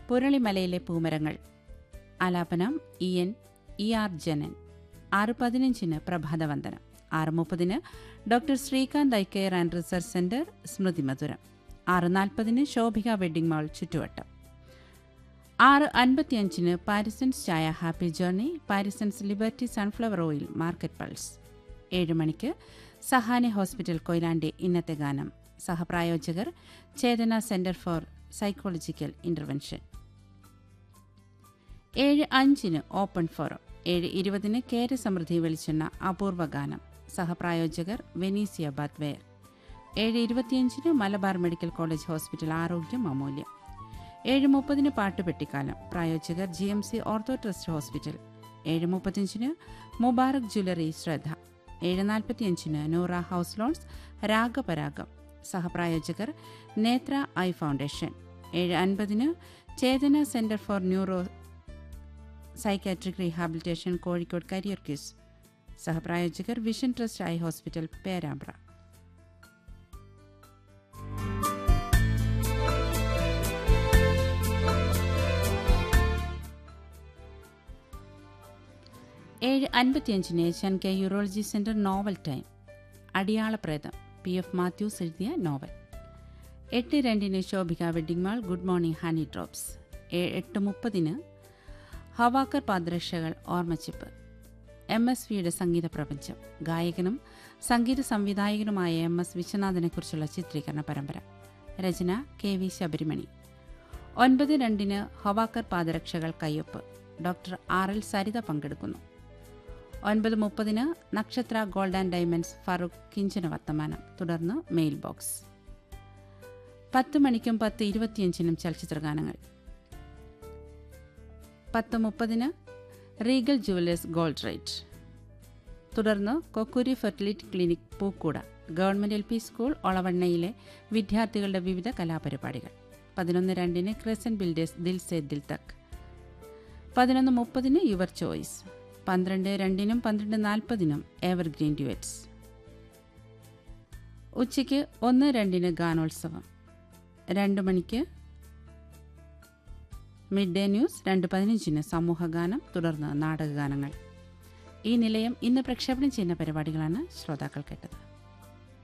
പുരളിമലയിലെ പൂമരങ്ങൾ ആലാപനം E N E R Janan ആറ് പതിനഞ്ചിന് പ്രഭാതവന്ദനം ആറ് മുപ്പതിന് doctor Srikanth eye care and research centre സ്മൃതി മധുരം ആറ് നാൽപ്പതിന് ശോഭിക വെഡ്ഡിംഗ് മാൾ ചുറ്റുവട്ടം ആറ് അൻപത്തിയഞ്ചിന് പാരിസൺസ് ചായ happy journey Parisons liberty sunflower oil market pulse ഏഴ് മണിക്ക് സഹാനി ഹോസ്പിറ്റൽ കൊയിലാണ്ടി ഇന്നത്തെ ഗാനം സഹപ്രായോജകർ Chethana centre for psychological intervention ഏഴ് അഞ്ചിന് ഓപ്പൺ ഫോറം ഏഴ് ഇരുപതിന് കേരസമൃദ്ധി വെളിച്ചെണ്ണ അപൂർവ ഗാനം സഹപ്രായോജകർ വെനീസിയ ബാത്വേർ ഏഴ് ഇരുപത്തിയഞ്ചിന് മലബാർ മെഡിക്കൽ കോളേജ് ഹോസ്പിറ്റൽ ആരോഗ്യം അമൂല്യം ഏഴ് മുപ്പതിന് പാട്ടുപെട്ടിക്കാലം പ്രായോജകർ G M C ortho trust hospital ഏഴ് മുപ്പത്തിയഞ്ചിന് മുബാറക് ജ്വല്ലറി ശ്രദ്ധ ഏഴ് നാൽപ്പത്തിയഞ്ചിന് നൂറ ഹൗസ് ലോൺസ് രാഗപരാഗം സഹപ്രായോജകർ നേത്ര ഐ ഫൗണ്ടേഷൻ ഏഴ് അൻപതിന് Chethana centre for neuro psychiatric rehabilitation Kozhikode career cues സഹപ്രായോജകർ vision trust eye hospital Perambra ഏഴ് അൻപത്തിയഞ്ചിന് Asian K urology centre novel time അടിയാളപ്രേതം പി എഫ് മാത്യൂസ് എഴുതിയ നോവൽ എട്ട് രണ്ടിന് Shobhika wedding mall good morning honey drops ഏ- എട്ട് മുപ്പതിന് ഹവാക്കർ പാദരക്ഷകൾ ഓർമ്മച്ചിപ്പ് എം എസ് വിയുടെ സംഗീത പ്രപഞ്ചം ഗായകനും സംഗീത സംവിധായകനുമായ എം എസ് വിശ്വനാഥനെക്കുറിച്ചുള്ള ചിത്രീകരണ പരമ്പര രചന കെ വി ശബരിമണി ഒൻപത് രണ്ടിന് ഹവാക്കർ പാദരക്ഷകൾ കയ്യൊപ്പ് ഡോക്ടർ ആർ എൽ സരിത പങ്കെടുക്കുന്നു ഒൻപത് മുപ്പതിന് Nakshatra gold and diamonds Farook കിഞ്ചന വർത്തമാനം തുടർന്ന് മെയിൽ ബോക്സ് പത്ത് മണിക്കും പത്ത് ഇരുപത്തിയഞ്ചിനും ചലച്ചിത്രഗാനങ്ങൾ പത്ത് മുപ്പതിന് റീഗൽ ജുവലേഴ്സ് ഗോൾഡ് റേറ്റ് തുടർന്ന് കൊക്കൂരി ഫെർട്ടിലിറ്റി ക്ലിനിക് പൂക്കൂട ഗവൺമെന്റ് എൽ പി സ്കൂൾ ഒളവണ്ണയിലെ വിദ്യാർത്ഥികളുടെ വിവിധ കലാപരിപാടികൾ പതിനൊന്ന് രണ്ടിന് ക്രസൻ ബിൽഡേഴ്സ് ദിൽ സേ ദിൽ തക് പതിനൊന്ന് മുപ്പതിന് യുവർ ചോയ്സ് പന്ത്രണ്ട് രണ്ടിനും പന്ത്രണ്ട് നാൽപ്പതിനും എവർഗ്രീൻ ഡ്യുവറ്റ്സ് ഉച്ചയ്ക്ക് ഒന്ന് രണ്ടിന് ഗാനോത്സവം രണ്ട് മണിക്ക് മിഡ് ഡേ ന്യൂസ് രണ്ട് പതിനഞ്ചിന് സമൂഹഗാനം തുടർന്ന് നാടകഗാനങ്ങൾ ഈ നിലയം ഇന്ന് പ്രക്ഷേപണം ചെയ്യുന്ന പരിപാടികളാണ് ശ്രോതാക്കൾ കേട്ടത്